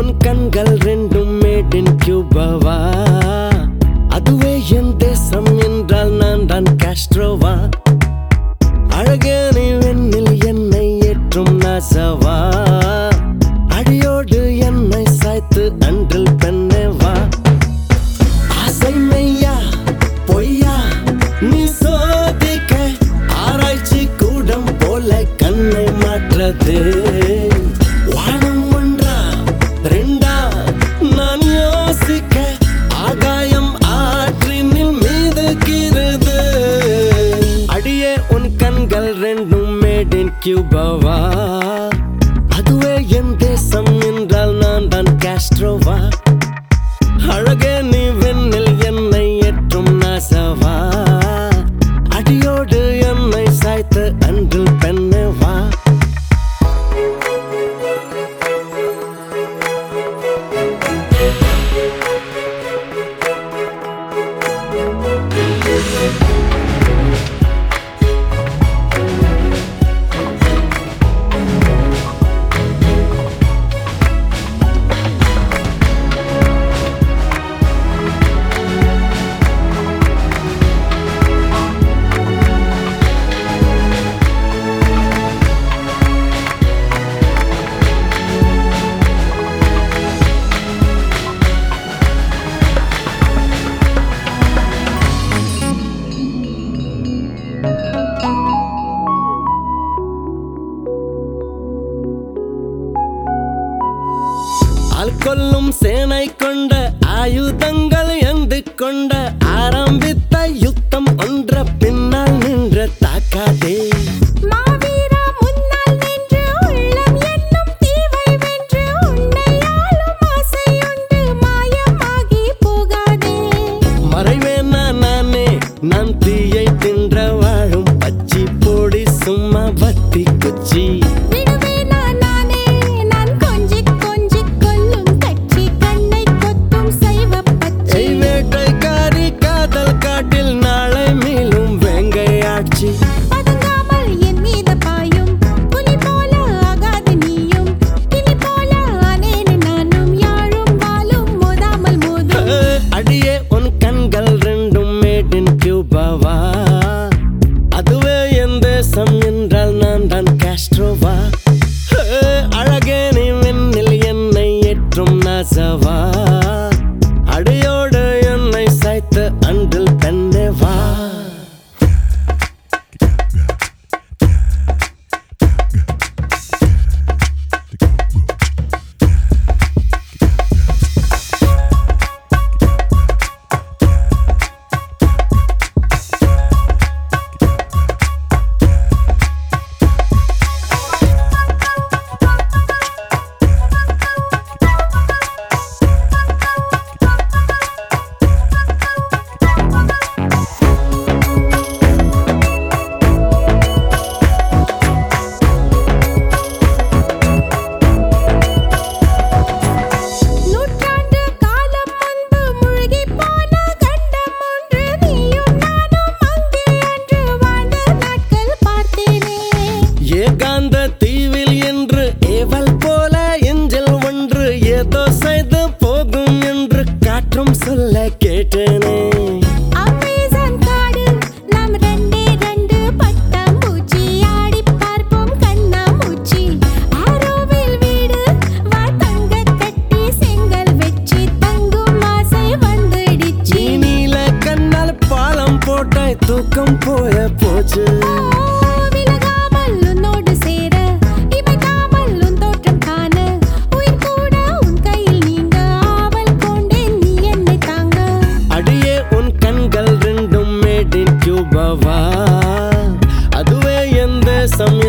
உன் கண்கள் ரெண்டும் மேட் இன் கியூபாவா அதுவே என் தேசம் என்றால் நான் தான் காஸ்ட்ரோவா அழகே நீ வெண்ணில் என்னை ஏற்றும் நாசவா அடியோடு என்னை சாய்த்து அன்றில் பெண்ணே வா ஆசை மெய்யா பொய்யா நீ சோதிக்க ஆராய்ச்சி கூடம் போல கண்ணை மாற்றது வானம் ஒன்றா ரெண்டா நான் யோசிக்க ஆகாயம் ஆற்றினில் மீதுகிறது அடியே உன் கண்கள் ரெண்டும் மேட் இன் கியூபாவா அதுவே என் தேசம் என்றால் நான் தான் காஸ்ட்ரோவா அழகே நீ வெண்ணில் என்னை ஏற்றும் நாசவா அடியோடு என்னை சாய்த்து அன்றில் பெண்ணே வா ஆள் கொல்லும் சேனை கொண்ட ஆயுதங்கள் எந்து கொண்ட ஆரம்பித்த யுத்தம் ஒன்ற பின்னால் நின்ற தாக்காதே மாவீரா முன்னால் நின்று உள்ளம் என்னும் தீவை வென்று உன்னை ஆளும் ஆசையுண்டு மாயமாகி போகாதே மறைவேனா நானே நான் தீயை தின்ற வாழும் பச்சி போடி சும்மா பத்தி குச்சி விடுவேனா நானே நான் கொஞ்சி கொஞ்சி கொல்லும் கட்சி கண்ணை கொத்தும் சைவ பச்சை எய் வேட்டைக்காரி காதல் காட்டில் நாளை மீளும் வேங்கை ஆட்சி பதுங்காமல் என் மீது பாயும் புலி போல ஆகாது நீயும் கிளி போல ஆனேன் நானும் யாழும் வாழும் மோதாமல் மோதும் அடியே உன் கண்கள் ரெண்டும் மேட் இன் கியூபாவா அதுவே என் தேசம் என்றால் நான் தான் காஸ்ட்ரோவா அழகே நீ வெண்ணில் என்னை ஏற்றும் நாசவா அடியோடு என்னை சாய்த்து அன்றில் பெண்ணே வா நூற்றாண்டு காலம் முன்பு முழுகிப் போன கண்டம் ஒன்று நீயும் நானும் அங்கே அன்று வாழ்ந்த நாட்கள் பார்த்தேனே ஏகாந்த தீவில் என்று ஏவல் போல எஞ்சல் ஒன்று ஏதோ செய்து போகும் என்று காற்றும் சொல்ல கேட்டேனே அமேசான் காடு நாம் ரெண்டே ரெண்டு பட்டாம்பூச்சி ஆடிப் பார்ப்போம் கண்ணாமூச்சி ஆரோவில் வீடு வா தங்க கட்டி செங்கல் வச்சு தங்கும் ஆசை வந்துடுச்சு நீ நீல கண்ணால் பாலம் போட்டாய் தூக்கம் போய போச்சு விலகாமல் உன்னோடு சேர இமைக்காமல் உன் தோற்றம் காண உயிர் கூட உன் கையில் நீங்க ஆவல் கொண்டேன் நீ என்னை தாங்க அடியே உன் கண்கள் ரெண்டும் மேட் இன் கியூபாவா அதுவே என் தேசம்